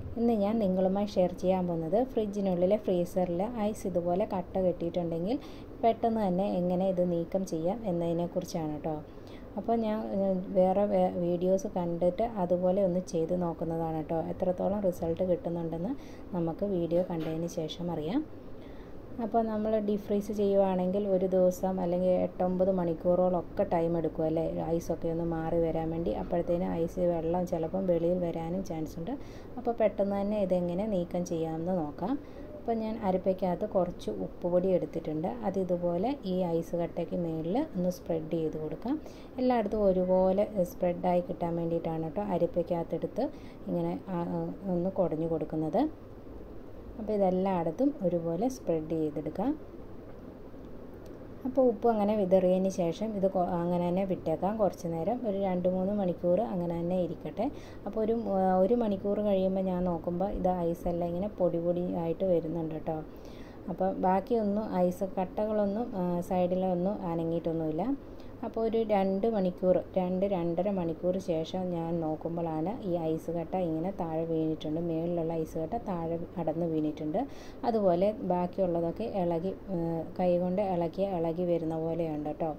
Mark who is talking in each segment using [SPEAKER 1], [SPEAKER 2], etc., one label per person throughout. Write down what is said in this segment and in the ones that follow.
[SPEAKER 1] ഇന്ന് ഞാൻ നിങ്ങളുമായി ഷെയർ ചെയ്യാൻ പോകുന്നത് ഫ്രിഡ്ജിനുള്ളിലെ ഫ്രീസറിൽ ഐസ് ഇതുപോലെ കട്ട കെട്ടിയിട്ടുണ്ടെങ്കിൽ പെട്ടെന്ന് തന്നെ എങ്ങനെ ഇത് നീക്കം ചെയ്യാം എന്നതിനെക്കുറിച്ചാണ് കേട്ടോ അപ്പോൾ ഞാൻ വേറെ വീഡിയോസ് കണ്ടിട്ട് അതുപോലെ ഒന്ന് ചെയ്ത് നോക്കുന്നതാണ് കേട്ടോ എത്രത്തോളം റിസൾട്ട് കിട്ടുന്നുണ്ടെന്ന് നമുക്ക് വീഡിയോ കണ്ടതിന് ശേഷം അറിയാം അപ്പോൾ നമ്മൾ ഡീപ് ഫ്രീസ് ചെയ്യുവാണെങ്കിൽ ഒരു ദിവസം അല്ലെങ്കിൽ എട്ടൊമ്പത് മണിക്കൂറോളൊക്കെ ടൈം എടുക്കും അല്ലേ ഐസൊക്കെ ഒന്ന് മാറി വരാൻ വേണ്ടി അപ്പോഴത്തേനും ഐസ് വെള്ളം ചിലപ്പം വെളിയിൽ വരാനും ചാൻസ് ഉണ്ട് അപ്പോൾ പെട്ടെന്ന് തന്നെ ഇതെങ്ങനെ നീക്കം ചെയ്യാമെന്ന് നോക്കാം അപ്പോൾ ഞാൻ അരപ്പയ്ക്കകത്ത് കുറച്ച് ഉപ്പുപൊടി എടുത്തിട്ടുണ്ട് അത് ഇതുപോലെ ഈ ഐസ് കട്ടയ്ക്ക് മുകളിൽ ഒന്ന് സ്പ്രെഡ് ചെയ്ത് കൊടുക്കാം എല്ലായിടത്തും ഒരുപോലെ സ്പ്രെഡായി കിട്ടാൻ വേണ്ടിയിട്ടാണ് കേട്ടോ അരപ്പയ്ക്കകത്തെടുത്ത് ഇങ്ങനെ ഒന്ന് കുടഞ്ഞു കൊടുക്കുന്നത് അപ്പോൾ ഇതെല്ലായിടത്തും ഒരുപോലെ സ്പ്രെഡ് ചെയ്തെടുക്കാം അപ്പോൾ ഉപ്പ് അങ്ങനെ വിതറിയതിന് ശേഷം ഇത് അങ്ങനെ തന്നെ വിട്ടേക്കാം കുറച്ച് നേരം ഒരു രണ്ട് മൂന്ന് മണിക്കൂർ അങ്ങനെ തന്നെ ഇരിക്കട്ടെ അപ്പോൾ ഒരു ഒരു മണിക്കൂർ കഴിയുമ്പോൾ ഞാൻ നോക്കുമ്പോൾ ഇത് ഐസെല്ലാം ഇങ്ങനെ പൊടി പൊടി ആയിട്ട് വരുന്നുണ്ട് കേട്ടോ അപ്പോൾ ബാക്കിയൊന്നും ഐസ് കട്ടകളൊന്നും സൈഡിലൊന്നും അനങ്ങിയിട്ടൊന്നുമില്ല അപ്പോൾ ഒരു രണ്ട് മണിക്കൂർ രണ്ട് രണ്ടര മണിക്കൂർ ശേഷം ഞാൻ നോക്കുമ്പോഴാണ് ഈ ഐസ് കട്ട ഇങ്ങനെ താഴെ വീണിട്ടുണ്ട് മുകളിലുള്ള ഐസ് കട്ട താഴെ അടന്ന് വീണിട്ടുണ്ട് അതുപോലെ ബാക്കിയുള്ളതൊക്കെ ഇളകി കൈകൊണ്ട് ഇളക്കി ഇളകി വരുന്ന പോലെയുണ്ട് കേട്ടോ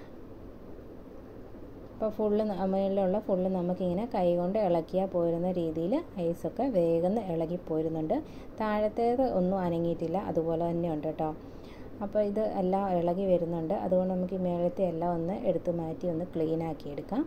[SPEAKER 1] അപ്പോൾ ഫുള്ള് മുകളിലുള്ള ഫുള്ള് നമുക്കിങ്ങനെ കൈകൊണ്ട് ഇളക്കിയാൽ പോരുന്ന രീതിയിൽ ഐസൊക്കെ വേഗം ഇളകി പോരുന്നുണ്ട് താഴത്തേത് ഒന്നും അനങ്ങിയിട്ടില്ല അതുപോലെ തന്നെ ഉണ്ട് കേട്ടോ അപ്പോൾ ഇത് എല്ലാം ഇളകി വരുന്നുണ്ട് അതുകൊണ്ട് നമുക്ക് ഈ മേളത്തെ എല്ലാം ഒന്ന് എടുത്ത് മാറ്റി ഒന്ന് ക്ലീൻ ആക്കി എടുക്കാം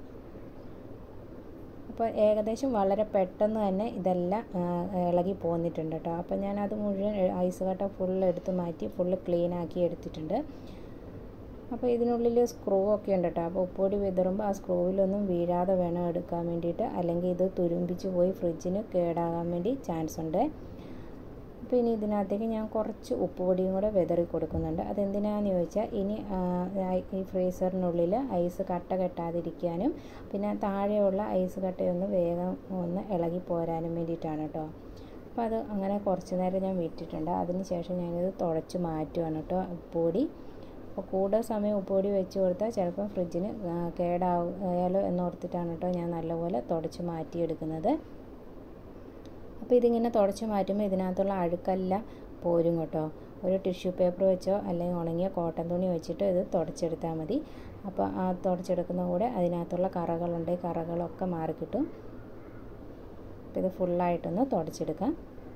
[SPEAKER 1] അപ്പോൾ ഏകദേശം വളരെ പെട്ടെന്ന് തന്നെ ഇതെല്ലാം ഇളകി പോന്നിട്ടുണ്ട് കേട്ടോ അപ്പോൾ ഞാനത് മുഴുവൻ ഐസ് കട്ട ഫുൾ എടുത്ത് മാറ്റി ഫുള്ള് ക്ലീൻ ആക്കി എടുത്തിട്ടുണ്ട് അപ്പോൾ ഇതിനുള്ളിൽ സ്ക്രൂ ഒക്കെ ഉണ്ട് കേട്ടോ അപ്പോൾ ഉപ്പൊടി വിതറുമ്പോൾ ആ സ്ക്രൂവിലൊന്നും വീഴാതെ വേണം എടുക്കാൻ വേണ്ടിയിട്ട് അല്ലെങ്കിൽ ഇത് തുരുമ്പിച്ച് പോയി ഫ്രിഡ്ജിന് കേടാകാൻ വേണ്ടി ചാൻസ് ഉണ്ട് അപ്പോൾ ഇനി ഇതിനകത്തേക്ക് ഞാൻ കുറച്ച് ഉപ്പുപൊടിയും കൂടെ വിതറി കൊടുക്കുന്നുണ്ട് അതെന്തിനാന്ന് ചോദിച്ചാൽ ഇനി ഈ ഫ്രീസറിനുള്ളിൽ ഐസ് കട്ട കെട്ടാതിരിക്കാനും പിന്നെ താഴെയുള്ള ഐസ് കട്ടയൊന്ന് വേഗം ഒന്ന് ഇളകി പോരാനും വേണ്ടിയിട്ടാണ് കേട്ടോ അപ്പോൾ അത് അങ്ങനെ കുറച്ച് നേരം ഞാൻ വിട്ടിട്ടുണ്ട് അതിന് ശേഷം ഞാനിത് തുടച്ച് മാറ്റുവാണ് കേട്ടോ ഉപ്പുപൊടി അപ്പോൾ കൂടുതൽ സമയം ഉപ്പുപൊടി വെച്ച് കൊടുത്താൽ ചിലപ്പം ഫ്രിഡ്ജിന് കേടായാലോ എന്നോർത്തിട്ടാണ് കേട്ടോ ഞാൻ നല്ലപോലെ തുടച്ച് മാറ്റിയെടുക്കുന്നത് അപ്പോൾ ഇതിങ്ങനെ തുടച്ച് മാറ്റുമ്പോൾ ഇതിനകത്തുള്ള അഴുക്കെല്ലാം പോരും കേട്ടോ ഒരു ടിഷ്യൂ പേപ്പർ വെച്ചോ അല്ലെങ്കിൽ ഉണങ്ങിയ കോട്ടൺ തുണി വെച്ചിട്ട് ഇത് തുടച്ചെടുത്താൽ മതി അപ്പോൾ ആ തുടച്ചെടുക്കുന്ന കൂടെ അതിനകത്തുള്ള കറകളുണ്ട് കറകളൊക്കെ മാറിക്കിട്ടും അപ്പോൾ ഇത് ഫുള്ളായിട്ടൊന്ന് തുടച്ചെടുക്കാം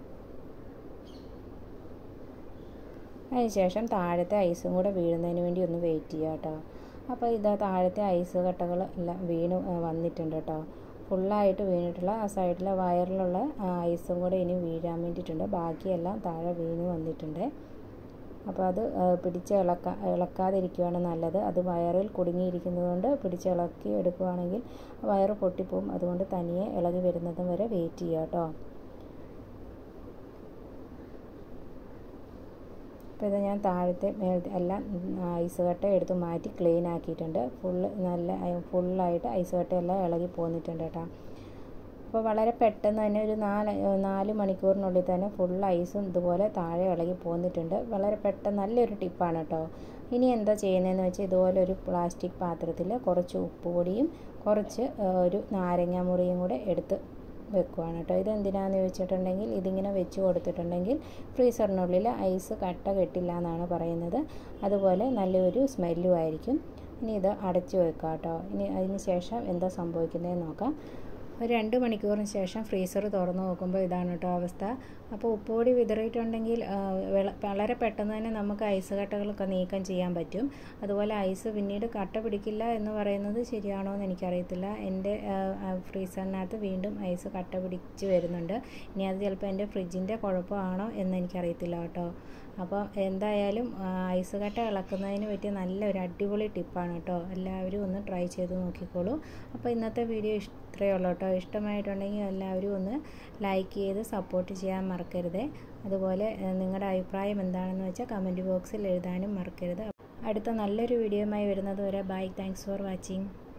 [SPEAKER 1] അതിനുശേഷം താഴത്തെ ഐസും കൂടെ വീഴുന്നതിന് വേണ്ടി ഒന്ന് വെയിറ്റ് ചെയ്യുക കേട്ടോ അപ്പോൾ ഇതാ താഴത്തെ ഐസ് കട്ടകൾ എല്ലാം വീണ് വന്നിട്ടുണ്ട് കേട്ടോ ഫുള്ളായിട്ട് വീണിട്ടുള്ള ആ സൈഡിലെ വയറിലുള്ള ഐസും കൂടെ ഇനി വീഴാൻ വേണ്ടിയിട്ടുണ്ട് ബാക്കിയെല്ലാം താഴെ വീണ് വന്നിട്ടുണ്ട് അപ്പോൾ അത് പിടിച്ച് ഇളക്ക ഇളക്കാതിരിക്കുകയാണ് നല്ലത് അത് വയറിൽ കുടുങ്ങിയിരിക്കുന്നതുകൊണ്ട് പിടിച്ച് ഇളക്കി എടുക്കുകയാണെങ്കിൽ വയറ് പൊട്ടിപ്പോവും അതുകൊണ്ട് തനിയെ ഇളകി വരുന്നതും വരെ വെയിറ്റ് ചെയ്യുക കേട്ടോ അപ്പോൾ ഇത് ഞാൻ താഴത്തെ എല്ലാം ഐസ് കട്ട എടുത്ത് മാറ്റി ക്ലീൻ ആക്കിയിട്ടുണ്ട് ഫുള്ള് നല്ല ഫുള്ളായിട്ട് ഐസ് കട്ടയെല്ലാം ഇളകി പോന്നിട്ടുണ്ട് കേട്ടോ അപ്പോൾ വളരെ പെട്ടെന്ന് തന്നെ ഒരു നാല് നാല് മണിക്കൂറിനുള്ളിൽ തന്നെ ഫുൾ ഐസും ഇതുപോലെ താഴെ ഇളകി പോന്നിട്ടുണ്ട് വളരെ പെട്ടെന്ന് നല്ലൊരു ടിപ്പാണ് കേട്ടോ ഇനി എന്താ ചെയ്യുന്നതെന്ന് വെച്ചാൽ ഇതുപോലെ ഒരു പ്ലാസ്റ്റിക് പാത്രത്തിൽ കുറച്ച് ഉപ്പുപൊടിയും കുറച്ച് ഒരു നാരങ്ങ മുറിയും കൂടെ എടുത്ത് വെക്കുവാണ് കേട്ടോ ഇത് എന്തിനാന്ന് ചോദിച്ചിട്ടുണ്ടെങ്കിൽ ഇതിങ്ങനെ വെച്ച് കൊടുത്തിട്ടുണ്ടെങ്കിൽ ഫ്രീസറിനുള്ളിൽ ഐസ് കട്ട കെട്ടില്ല എന്നാണ് പറയുന്നത് അതുപോലെ നല്ലൊരു സ്മെല്ലും ആയിരിക്കും ഇനി ഇത് അടച്ചു വെക്കാം കേട്ടോ ഇനി അതിന് ശേഷം എന്താ സംഭവിക്കുന്നതെന്ന് നോക്കാം ഒരു രണ്ട് മണിക്കൂറിന് ശേഷം ഫ്രീസർ തുറന്ന് നോക്കുമ്പോൾ ഇതാണ് കേട്ടോ അവസ്ഥ അപ്പോൾ ഉപ്പുപൊടി വിതറിയിട്ടുണ്ടെങ്കിൽ വളരെ പെട്ടെന്ന് തന്നെ നമുക്ക് ഐസ് കട്ടകളൊക്കെ നീക്കം ചെയ്യാൻ പറ്റും അതുപോലെ ഐസ് പിന്നീട് കട്ട പിടിക്കില്ല എന്ന് പറയുന്നത് ശരിയാണോ എന്ന് എനിക്കറിയത്തില്ല എൻ്റെ ഫ്രീസറിനകത്ത് വീണ്ടും ഐസ് കട്ട പിടിച്ച് വരുന്നുണ്ട് ഇനി അത് ചിലപ്പോൾ എൻ്റെ ഫ്രിഡ്ജിൻ്റെ കുഴപ്പമാണോ എന്ന് എനിക്കറിയത്തില്ല കേട്ടോ അപ്പോൾ എന്തായാലും ഐസ് കട്ട ഇളക്കുന്നതിന് പറ്റിയ നല്ലൊരു അടിപൊളി ടിപ്പാണ് കേട്ടോ എല്ലാവരും ഒന്ന് ട്രൈ ചെയ്ത് നോക്കിക്കോളൂ അപ്പോൾ ഇന്നത്തെ വീഡിയോ ഇത്രയേ ഉള്ളൂ കേട്ടോ ഇഷ്ടമായിട്ടുണ്ടെങ്കിൽ എല്ലാവരും ഒന്ന് ലൈക്ക് ചെയ്ത് സപ്പോർട്ട് ചെയ്യാൻ മറക്കരുത് അതുപോലെ നിങ്ങളുടെ അഭിപ്രായം എന്താണെന്ന് വെച്ചാൽ കമൻറ്റ് ബോക്സിൽ എഴുതാനും മറക്കരുത് അടുത്ത നല്ലൊരു വീഡിയോയുമായി വരുന്നത് വരെ ബൈ താങ്ക്സ് ഫോർ വാച്ചിങ്